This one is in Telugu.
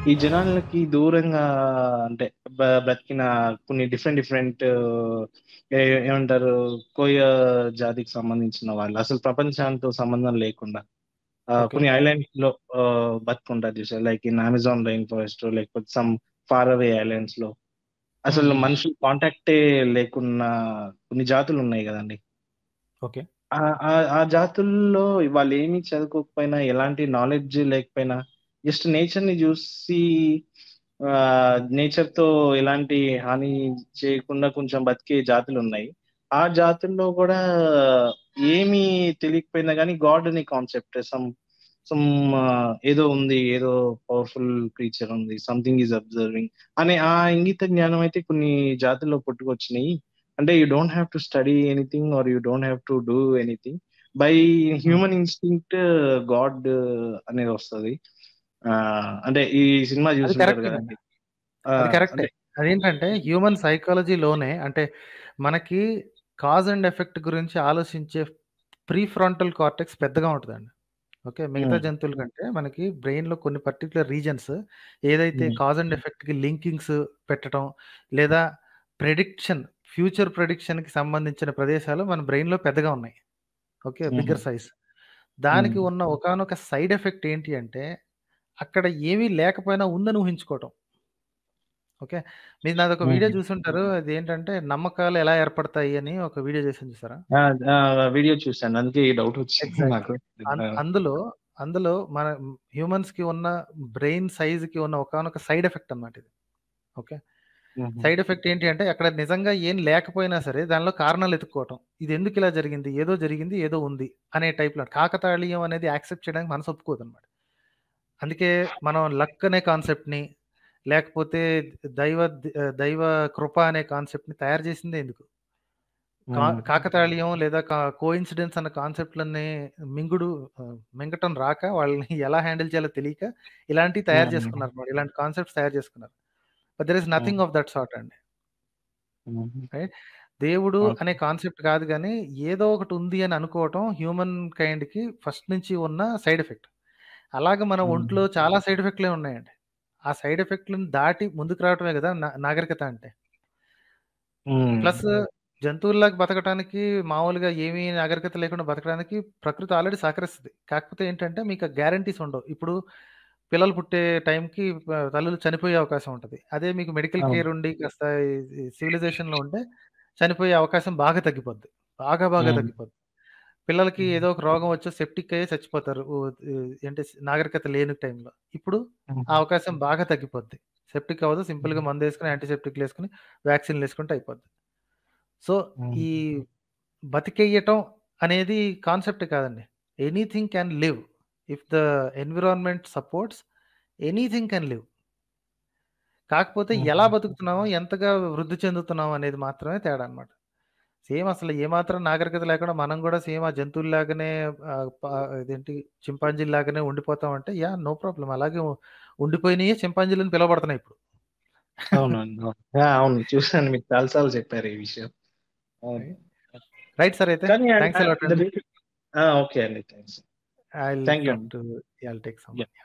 ఈ జనాలకి దూరంగా అంటే బ బ్రతికిన కొన్ని డిఫరెంట్ డిఫరెంట్ ఏ ఏమంటారు కోయ జాతికి సంబంధించిన వాళ్ళు అసలు ప్రపంచాంతో సంబంధం లేకుండా ఆ, ఓకే కొన్ని ఐలాండ్స్ లో ఆ, బతుకుంటారు చూసారు like in Amazon rainforest లేకపోతే సమ్ ఫార్ అవే ఐలాండ్స్ లో అసలు మనుషులు కాంటాక్టే లేకున్న కొన్ని జాతులు ఉన్నాయి కదండి ఓకే ఆ ఆ- ఆ జాతుల్లో వాళ్ళు ఏమీ చదువుకోకపోయినా ఎలాంటి నాలెడ్జ్ లేకపోయినా జస్ట్ నేచర్ ని చూసి ఆ నేచర్ తో ఎలాంటి హాని చేయకుండా కొంచెం బతికే జాతులు ఉన్నాయి ఆ జాతుల్లో కూడా ఏమీ తెలియకపోయినా కానీ గాడ్ అనే కాన్సెప్ట్ సమ్ సమ్ ఏదో ఉంది ఏదో పవర్ఫుల్ క్రీచర్ ఉంది సంథింగ్ ఈజ్ అబ్జర్వింగ్ అనే ఆ ఇంగిత జ్ఞానం అయితే కొన్ని జాతుల్లో పుట్టుకొచ్చినాయి అంటే you don't have to study anything or you don't have to do anything by human instinct God అనేది వస్తుంది అంటే ఈ సినిమా అది చూసుంటారు కరెక్ట్ కదండి ఆ, అది కరెక్టే అంటే అదేంటంటే హ్యూమన్ సైకాలజీలోనే అంటే మనకి కాజ్ అండ్ ఎఫెక్ట్ గురించి ఆలోచించే ప్రీ ఫ్రంటల్ కార్టెక్స్ పెద్దగా ఉంటుందండి ఓకే మిగతా ఉమ్, జంతువుల కంటే మనకి బ్రెయిన్లో కొన్ని పర్టికులర్ రీజన్స్ ఏదైతే ఉమ్, కాజ్ అండ్ ఎఫెక్ట్కి లింకింగ్స్ పెట్టడం లేదా ప్రెడిక్షన్ ఫ్యూచర్ ప్రెడిక్షన్కి సంబంధించిన ప్రదేశాలు మన బ్రెయిన్లో పెద్దగా ఉన్నాయి ఓకే ఉమ్, బిగ్గర్ సైజ్ దానికి ఉమ్, ఉన్న ఒకానొక సైడ్ ఎఫెక్ట్ ఏంటి అంటే అక్కడ ఏమీ లేకపోయినా ఉందని ఊహించుకోవటం ఓకే మీరు నాది ఒక వీడియో ఉమ్. చూసుంటారు అది ఏంటంటే నమ్మకాలు ఎలా ఏర్పడతాయి అని ఒక వీడియో చేసాను చూసారా ఆ, ఆ, వీడియో చూశాను అందుకే ఈ డౌట్ వచ్చింది ఎగ్జాక్ట్లీ నాకు ఆ, అందులో అందులో మన హ్యూమన్స్ కి ఉన్న బ్రెయిన్ సైజ్ కి ఉన్న ఒకనొక సైడ్ ఎఫెక్ట్ అన్నమాట ఇది ఓకే ఉమ్, సైడ్ ఎఫెక్ట్ ఏంటి అంటే అక్కడ నిజంగా ఏం లేకపోయినా సరే దానిలో కారణాలు ఎత్తుక్కోవటం ఇది ఎందుకు ఇలా జరిగింది ఏదో జరిగింది ఏదో ఉంది అనే టైప్లో కాకతాళీయం అనేది యాక్సెప్ట్ చేయడానికి మనసు ఒప్పుకోదు అనమాట అందుకే మనం లక్ అనే కాన్సెప్ట్ని లేకపోతే దైవ దైవ కృప అనే కాన్సెప్ట్ని తయారు చేసిందే ఎందుకు కా ఉమ్, కాకతాళీయం లేదా కో ఇన్సిడెన్స్ అన్న కాన్సెప్ట్లన్నీ మింగుడు ఆ, మింగటం రాక వాళ్ళని ఎలా హ్యాండిల్ చేయాలో తెలియక ఇలాంటివి తయారు ఉమ్, చేసుకున్నారు అన్నమాట ఇలాంటి కాన్సెప్ట్స్ తయారు చేసుకున్నారు but there is um, nothing of that sort అండి ఉమ్, రైట్ దేవుడు ఓకే. అనే కాన్సెప్ట్ కాదు కానీ ఏదో ఒకటి ఉంది అని అనుకోవటం హ్యూమన్ కైండ్కి ఫస్ట్ నుంచి ఉన్న సైడ్ ఎఫెక్ట్ అలాగే మన ఉమ్, ఒంట్లో చాలా సైడ్ ఎఫెక్ట్లే ఉన్నాయండి ఆ సైడ్ ఎఫెక్ట్లను దాటి ముందుకు రావటమే కదా నా- నాగరికత అంటే ఉమ్, ప్లస్ జంతువుల్లాగా బతకడానికి మామూలుగా ఏమీ నాగరికత లేకుండా బతకడానికి ప్రకృతి ఆల్రెడీ సహకరిస్తుంది కాకపోతే ఏంటంటే మీకు గ్యారంటీస్ ఉండవు ఇప్పుడు పిల్లలు పుట్టే టైంకి ఆ, తల్లులు చనిపోయే అవకాశం ఉంటుంది అదే మీకు మెడికల్ అవును. కేర్ ఉండి కాస్త సివిలైజేషన్లో ఉంటే చనిపోయే అవకాశం బాగా తగ్గిపోద్ది బాగా బాగా ఉమ్, తగ్గిపోద్ది పిల్లలకి ఉమ్, ఏదో ఒక రోగం వచ్చి సెప్టిక్ అయ్యి చచ్చిపోతారు ఓ, ఈ, ఏంటి నాగరికత లేని టైంలో ఇప్పుడు ఉమ్, ఆ అవకాశం బాగా తగ్గిపోద్ది సెప్టిక్ అవ్వదు సింపుల్గా మందు వేసుకుని యాంటీసెప్టిక్లు వేసుకుని వ్యాక్సిన్లు వేసుకుంటే అయిపోద్ది సో ఉమ్, ఈ బతికేయటం అనేది కాన్సెప్ట్ కాదండి anything can live if the environment supports anything can live కాకపోతే ఎలా ఉమ్, బతుకుతున్నామో ఎంతగా వృద్ధి చెందుతున్నాం అనేది మాత్రమే తేడా అనమాట సేమ్ అసలు ఏమాత్రం నాగరికత లేకుండా మనం కూడా సేమ్ ఆ జంతువుల్లాగానే ఆ, ప- ఇదేంటి చింపాంజీలాగానే ఉండిపోతాం అంటే యా నో ప్రాబ్లం అలాగే ఉ- ఉండిపోయినాయి చింపాంజీలను పిలవబడుతున్నాయి ఇప్పుడు అవునండి అవును. ఆ, అవును చూసాను మీకు చాలాసార్లు చెప్పారు ఈ విషయం అవును. రైట్ సార్ అయితే కానీ థ్యాంక్స్ అలాట్ అండి ఓకే అండి thanks I thank you come అండి to I take some Yeah.